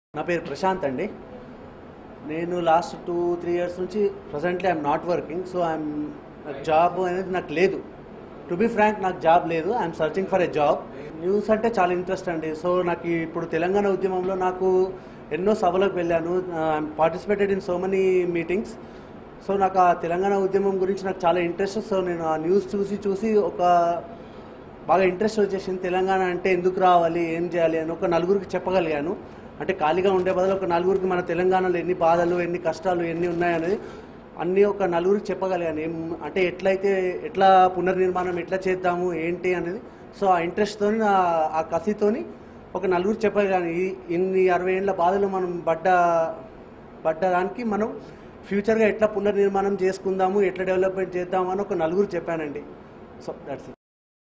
నా పేరు ప్రశాంత్ అండి నేను లాస్ట్ టూ త్రీ ఇయర్స్ నుంచి presently I'm not working so I'm నాకు జాబ్ అనేది నాకు లేదు టు బి ఫ్రాంక్ నాకు జాబ్ లేదు I'm searching for a job news అంటే చాలా ఇంట్రెస్ట్ అండి సో నాకు ఇప్పుడు తెలంగాణ ఉద్యమంలో నాకు ఎన్నో సభలకు వెళ్ళాను I'm participated in so many meetings so నాకు ఆ తెలంగాణ ఉద్యమం గురించి నాకు చాలా ఇంట్రెస్ట్ సో నేను ఆ న్యూస్ చూసి చూసి ఒక బాగా ఇంట్రెస్ట్ వచ్చేసింది తెలంగాణ అంటే ఎందుకు రావాలి ఏం చేయాలి అని ఒక నలుగురికి చెప్పగలిగాను అంటే ఖాళీగా ఉండే బదులు ఒక నలుగురికి మన తెలంగాణలో ఎన్ని బాధలు ఎన్ని కష్టాలు ఎన్ని ఉన్నాయనేది అన్నీ ఒక నలుగురికి చెప్పగలిగాను ఏం అంటే ఎట్లయితే ఎట్లా పునర్నిర్మాణం ఎట్లా చేద్దాము ఏంటి అనేది సో ఆ ఇంట్రెస్ట్తో ఆ కసితోని ఒక నలుగురు చెప్పగలిగాను ఈ ఇన్ని అరవై ఏళ్ళ బాధలు మనం పడ్డ పడ్డదానికి మనం ఫ్యూచర్గా ఎట్లా పునర్నిర్మాణం చేసుకుందాము ఎట్లా డెవలప్మెంట్ చేద్దాము అని ఒక నలుగురు చెప్పానండి సో దట్స్ ఇట్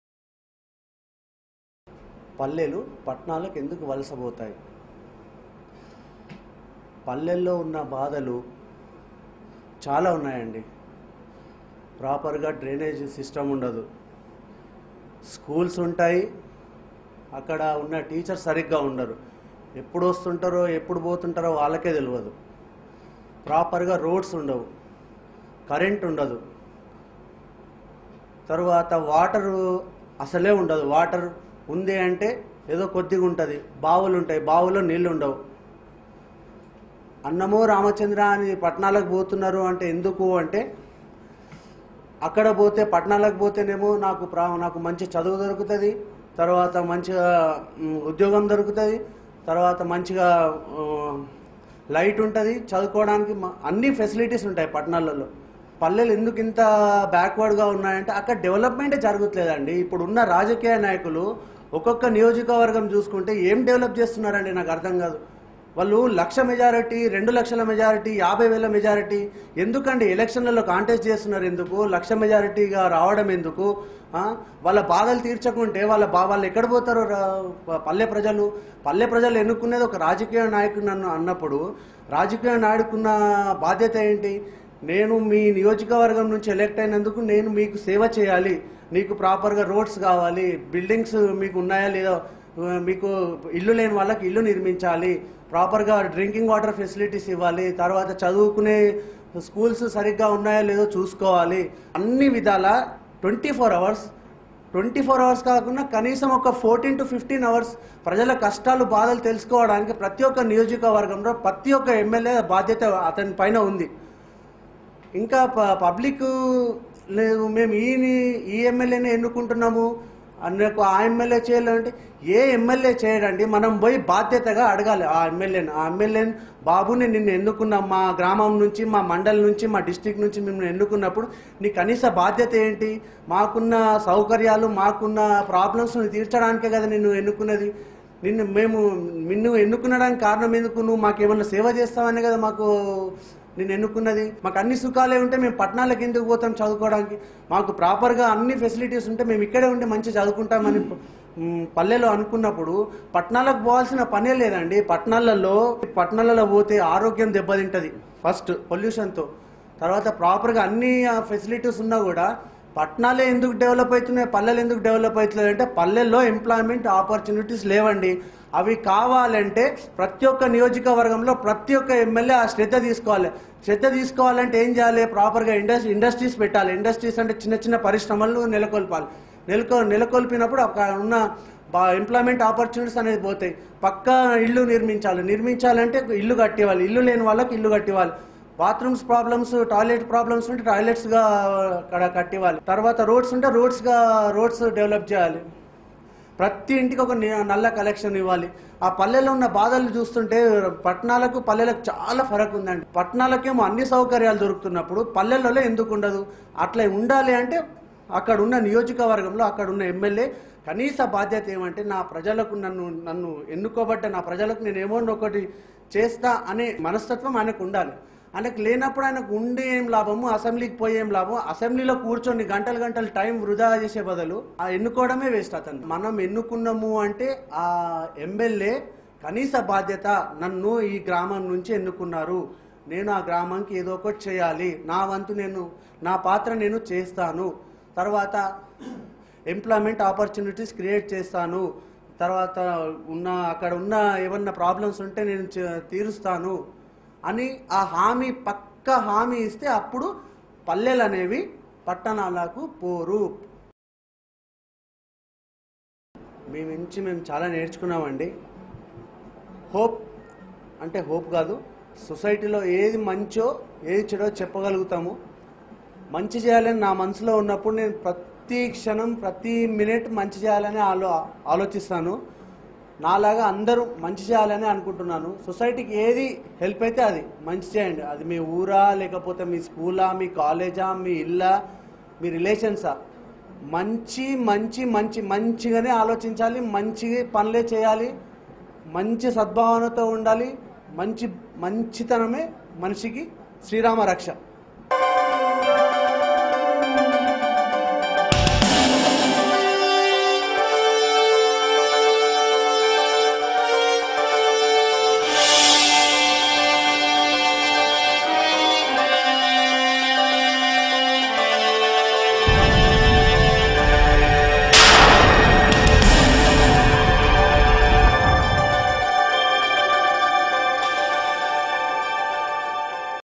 పల్లెలు పట్టణాలకు ఎందుకు వలసపోతాయి పల్లెల్లో ఉన్న బాధలు చాలా ఉన్నాయండి ప్రాపర్గా డ్రైనేజ్ సిస్టమ్ ఉండదు స్కూల్స్ ఉంటాయి అక్కడ ఉన్న టీచర్స్ సరిగ్గా ఉండరు ఎప్పుడు వస్తుంటారో ఎప్పుడు పోతుంటారో వాళ్ళకే తెలియదు ప్రాపర్గా రోడ్స్ ఉండవు కరెంట్ ఉండదు తరువాత వాటర్ అసలే ఉండదు వాటర్ ఉంది అంటే ఏదో కొద్దిగా ఉంటుంది బావులు ఉంటాయి బావులో నీళ్ళు ఉండవు అన్నమో రామచంద్ర అని పట్టణాలకు పోతున్నారు అంటే ఎందుకు అంటే అక్కడ పోతే పట్టణాలకు పోతేనేమో నాకు ప్రా నాకు మంచి చదువు దొరుకుతుంది తర్వాత మంచిగా మ్, ఉద్యోగం దొరుకుతుంది తర్వాత మంచిగా ఆ, లైట్ ఉంటుంది చదువుకోవడానికి మ- అన్ని ఫెసిలిటీస్ ఉంటాయి పట్టణాలలో పల్లెలు ఎందుకు ఇంత బ్యాక్వర్డ్గా ఉన్నాయంటే అక్కడ డెవలప్మెంటే జరుగుతలేదండి ఇప్పుడు ఉన్న రాజకీయ నాయకులు ఒక్కొక్క నియోజకవర్గం చూసుకుంటే ఏం డెవలప్ చేస్తున్నారండి నాకు అర్థం కాదు వాళ్ళు లక్ష మెజారిటీ రెండు లక్షల మెజారిటీ యాభై వేల మెజారిటీ ఎందుకండి ఎలక్షన్లలో కాంటెస్ట్ చేస్తున్నారు ఎందుకు లక్ష మెజారిటీగా రావడం ఎందుకు ఆ? వాళ్ళ బాధలు తీర్చకుంటే వాళ్ళ బా వాళ్ళు ఎక్కడ పోతారో రా- పల్లె ప్రజలు పల్లె ప్రజలు ఎన్నుకునేది ఒక రాజకీయ నాయకుడు నన్ను అన్నప్పుడు రాజకీయ నాయకున్న బాధ్యత ఏంటి నేను మీ నియోజకవర్గం నుంచి ఎలక్ట్ అయినందుకు నేను మీకు సేవ చేయాలి మీకు ప్రాపర్గా రోడ్స్ కావాలి బిల్డింగ్స్ మీకు ఉన్నాయా లేదా మీకు ఇల్లు లేని వాళ్ళకి ఇల్లు నిర్మించాలి ప్రాపర్గా డ్రింకింగ్ వాటర్ ఫెసిలిటీస్ ఇవ్వాలి తర్వాత చదువుకునే స్కూల్స్ సరిగ్గా ఉన్నాయో లేదో చూసుకోవాలి అన్ని విధాల twenty four hours twenty four hours కాకుండా కనీసం ఒక ఫోర్టీన్ టు ఫిఫ్టీన్ అవర్స్ ప్రజల కష్టాలు బాధలు తెలుసుకోవడానికి ప్రతి ఒక్క నియోజకవర్గంలో ప్రతి ఒక్క ఎమ్మెల్యే బాధ్యత అతని పైన ఉంది ఇంకా ప- పబ్లిక్ లేదు మేము ఈ ఈ ఎమ్మెల్యేనే ఎన్నుకుంటున్నాము అన్నకు ఆ ఎమ్మెల్యే చేయాలంటే ఏ ఎమ్మెల్యే చేయడండి మనం పోయి బాధ్యతగా అడగాలి ఆ ఎమ్మెల్యేని ఆ ఎమ్మెల్యేని బాబుని నిన్ను ఎన్నుకున్నాం మా గ్రామం నుంచి మా మండలం నుంచి మా డిస్టిక్ నుంచి మిమ్మల్ని ఎన్నుకున్నప్పుడు నీ కనీస బాధ్యత ఏంటి మాకున్న సౌకర్యాలు మాకున్న ప్రాబ్లమ్స్ తీర్చడానికే కదా నిన్ను ఎన్నుకున్నది నిన్ను మేము నిన్ను ఎన్నుకునడానికి కారణం ఎందుకు నువ్వు మాకేమన్నా సేవ చేస్తావనే కదా మాకు నేను ఎన్నుకున్నది మాకు అన్ని సుఖాలే ఉంటే మేము పట్టణాలకు ఎందుకు పోతాం చదువుకోవడానికి మాకు ప్రాపర్గా అన్ని ఫెసిలిటీస్ ఉంటే మేము ఇక్కడే ఉండి మంచి చదువుకుంటామని మ్, పల్లెలో అనుకున్నప్పుడు పట్టణాలకు పోవాల్సిన పనే లేదండి పట్టణాలలో పట్టణాలలో పోతే ఆరోగ్యం దెబ్బతింటది ఫస్ట్ పొల్యూషన్తో తర్వాత ప్రాపర్గా అన్ని ఫెసిలిటీస్ ఉన్నా కూడా పట్టణాలే ఎందుకు డెవలప్ అవుతున్నాయి పల్లెలు ఎందుకు డెవలప్ అవుతున్నాయి అంటే పల్లెల్లో ఎంప్లాయ్మెంట్ ఆపర్చునిటీస్ లేవండి అవి కావాలంటే ప్రతి ఒక్క నియోజకవర్గంలో ప్రతి ఒక్క ఎమ్మెల్యే ఆ శ్రద్ధ తీసుకోవాలి శ్రద్ధ తీసుకోవాలంటే ఏం చేయాలి ప్రాపర్గా ఇండస్ట్రీ ఇండస్ట్రీస్ పెట్టాలి ఇండస్ట్రీస్ అంటే చిన్న చిన్న పరిశ్రమలు నెలకొల్పాలి నెలకొ నెలకొల్పినప్పుడు అక్కడ ఉన్న బా ఎంప్లాయ్మెంట్ ఆపర్చునిటీస్ అనేది పోతాయి పక్క ఇల్లు నిర్మించాలి నిర్మించాలంటే ఇల్లు కట్టేవాలి ఇల్లు లేని వాళ్ళకి ఇల్లు కట్టేవాలి బాత్రూమ్స్ ప్రాబ్లమ్స్ టాయిలెట్ ప్రాబ్లమ్స్ ఉంటే టాయిలెట్స్గా అక్కడ కట్టివ్వాలి తర్వాత రోడ్స్ ఉంటే రోడ్స్గా రోడ్స్ డెవలప్ చేయాలి ప్రతి ఇంటికి ఒక ని- నల్ల కలెక్షన్ ఇవ్వాలి ఆ పల్లెలో ఉన్న బాధలు చూస్తుంటే పట్టణాలకు పల్లెలకు చాలా ఫరక్ ఉందండి పట్టణాలకేమో అన్ని సౌకర్యాలు దొరుకుతున్నప్పుడు పల్లెలలో ఎందుకు ఉండదు అట్లా ఉండాలి అంటే అక్కడ ఉన్న నియోజకవర్గంలో అక్కడ ఉన్న ఎమ్మెల్యే కనీస బాధ్యత ఏమంటే నా ప్రజలకు నన్ను నన్ను ఎన్నుకోబట్ట నా ప్రజలకు నేను ఏమో ఒకటి చేస్తా అనే మనస్తత్వం ఆయనకు ఉండాలి ఆయనకు లేనప్పుడు ఆయనకు ఉండి ఏం లాభము అసెంబ్లీకి పోయి ఏం లాభం అసెంబ్లీలో కూర్చొని గంటలు గంటలు టైం వృధా చేసే బదులు ఆ ఎన్నుకోవడమే వేస్ట్ అతను మనం ఎన్నుకున్నాము అంటే ఆ ఎమ్మెల్యే కనీస బాధ్యత నన్ను ఈ గ్రామం నుంచి ఎన్నుకున్నారు నేను ఆ గ్రామానికి ఏదో ఒకటి చేయాలి నా వంతు నేను నా పాత్ర నేను చేస్తాను తర్వాత ఎంప్లాయ్మెంట్ ఆపర్చునిటీస్ క్రియేట్ చేస్తాను తర్వాత ఉన్న అక్కడ ఉన్న ఏమన్నా ప్రాబ్లమ్స్ ఉంటే నేను చ- తీరుస్తాను అని ఆ హామీ పక్క హామీ ఇస్తే అప్పుడు పల్లెలు అనేవి పట్టణాలకు పోరు మేము నుంచి మేము చాలా నేర్చుకున్నామండి హోప్ అంటే హోప్ కాదు సొసైటీలో ఏది మంచో ఏది చెడో చెప్పగలుగుతాము మంచి చేయాలని నా మనసులో ఉన్నప్పుడు నేను ప్రతి క్షణం ప్రతి మినిట్ మంచి చేయాలని ఆలో ఆలోచిస్తాను నాలాగా అందరూ మంచి చేయాలని అనుకుంటున్నాను సొసైటీకి ఏది హెల్ప్ అయితే అది మంచి చేయండి అది మీ ఊరా లేకపోతే మీ స్కూలా మీ కాలేజా మీ ఇల్లా మీ రిలేషన్సా మంచి మంచి మంచి మంచిగానే ఆలోచించాలి మంచి పనులే చేయాలి మంచి సద్భావనతో ఉండాలి మంచి మంచితనమే మనిషికి శ్రీరామ రక్ష